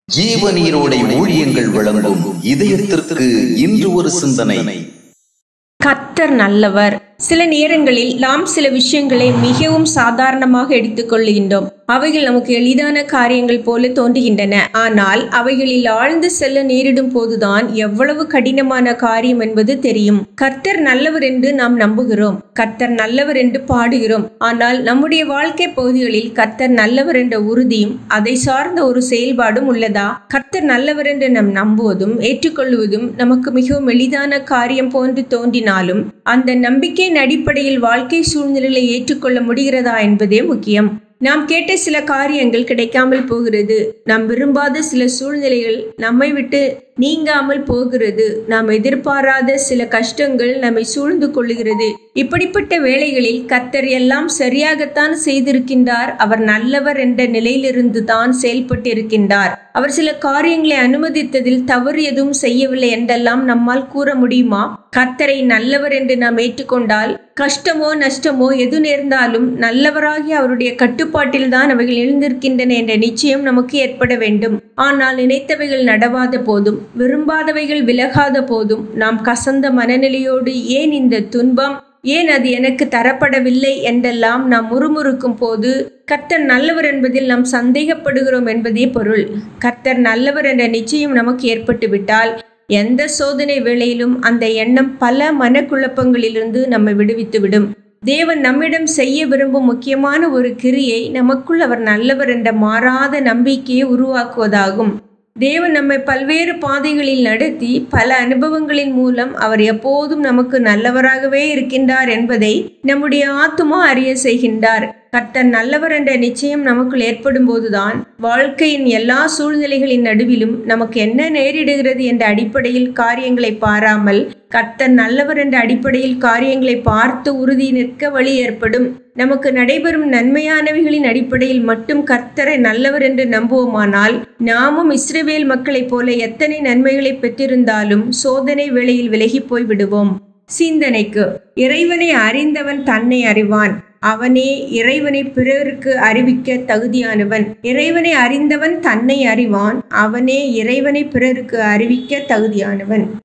ஜீவநீரோடை ஊழியங்கள் வழங்கும் இதயத்திற்கு இன்று ஒரு சிந்தனை கர்த்தர் நல்லவர் சில நேரங்களில் நாம் சில விஷயங்களை மிகவும் சாதாரணமாக எடுத்துக்கொள்கின்றோம் அவைகள் நமக்கு எளிதான காரியங்கள் போல தோன்றுகின்றன ஆனால் அவைகளில் ஆழ்ந்து செல்ல நேரிடும் போதுதான் எவ்வளவு கடினமான காரியம் என்பது தெரியும் கர்த்தர் நல்லவர் என்று நாம் நம்புகிறோம் கர்த்தர் நல்லவர் என்று பாடுகிறோம் ஆனால் நம்முடைய வாழ்க்கை பகுதிகளில் கர்த்தர் நல்லவர் என்ற உறுதியும் அதை சார்ந்த ஒரு செயல்பாடும் உள்ளதா கர்த்தர் நல்லவர் என்று நாம் நம்புவதும் ஏற்றுக்கொள்வதும் நமக்கு மிகவும் எளிதான காரியம் போன்று தோன்றினாலும் அந்த நம்பிக்கையின் அடிப்படையில் வாழ்க்கை சூழ்நிலைகளை ஏற்றுக்கொள்ள முடிகிறதா என்பதே முக்கியம் நாம் கேட்ட சில காரியங்கள் கிடைக்காமல் போகிறது நாம் விரும்பாத சில சூழ்நிலைகள் நம்மை விட்டு நீங்காமல் போகிறது நாம் எதிர்பாராத சில கஷ்டங்கள் நம்மை சூழ்ந்து கொள்ளுகிறது இப்படிப்பட்ட வேளைகளில் கத்தர் எல்லாம் சரியாகத்தான் செய்திருக்கின்றார் அவர் நல்லவர் என்ற நிலையிலிருந்து தான் செயல்பட்டு இருக்கின்றார் அவர் சில காரியங்களை அனுமதித்ததில் தவறு எதுவும் செய்யவில்லை என்றெல்லாம் நம்மால் கூற முடியுமா கத்தரை நல்லவர் என்று நாம் ஏற்றுக்கொண்டால் கஷ்டமோ நஷ்டமோ எது நேர்ந்தாலும் நல்லவராகி அவருடைய கட்டுப்பாட்டில் தான் அவைகள் எழுந்திருக்கின்றன என்ற நிச்சயம் நமக்கு ஏற்பட வேண்டும் ஆனால் நினைத்தவைகள் நடவாத போதும் விரும்பாதவைகள் விலகாத போதும் நாம் கசந்த மனநிலையோடு ஏன் இந்த துன்பம் ஏன் அது எனக்கு தரப்படவில்லை என்றெல்லாம் நாம் முறுமுறுக்கும் போது கர்த்தர் நல்லவர் என்பதில் நாம் சந்தேகப்படுகிறோம் என்பதே பொருள் கர்த்தர் நல்லவர் என்ற நிச்சயம் நமக்கு ஏற்பட்டு விட்டால் எந்த சோதனை வேளையிலும் அந்த எண்ணம் பல மனக்குழப்பங்களிலிருந்து நம்மை விடுவித்துவிடும் தேவன் நம்மிடம் செய்ய விரும்பும் முக்கியமான ஒரு கிரியை நமக்குள் அவர் நல்லவர் என்ற மாறாத நம்பிக்கையை உருவாக்குவதாகும் தேவன் நம்மை பல்வேறு பாதைகளில் நடத்தி பல அனுபவங்களின் மூலம் அவர் எப்போதும் நமக்கு நல்லவராகவே இருக்கின்றார் என்பதை நம்முடைய ஆத்துமா அறிய செய்கின்றார் கர்த்தர் நல்லவர் என்ற நிச்சயம் நமக்குள் ஏற்படும் போதுதான் வாழ்க்கையின் எல்லா சூழ்நிலைகளின் நடுவிலும் நமக்கு என்ன நேரிடுகிறது என்ற அடிப்படையில் காரியங்களை பாராமல் கர்த்தர் நல்லவர் என்ற அடிப்படையில் காரியங்களை பார்த்து உறுதி நிற்க வழி ஏற்படும் நமக்கு நடைபெறும் நன்மையானவைகளின் அடிப்படையில் மட்டும் கர்த்தரை நல்லவர் என்று நம்புவோமானால் நாமும் இஸ்ரவேல் மக்களைப் போல எத்தனை நன்மைகளை பெற்றிருந்தாலும் சோதனை வேளையில் விலகி போய் விடுவோம் சிந்தனைக்கு இறைவனை அறிந்தவன் தன்னை அறிவான் அவனே இறைவனை பிறருக்கு அறிவிக்க தகுதியானவன் இறைவனை அறிந்தவன் தன்னை அறிவான் அவனே இறைவனை பிறருக்கு அறிவிக்க தகுதியானவன்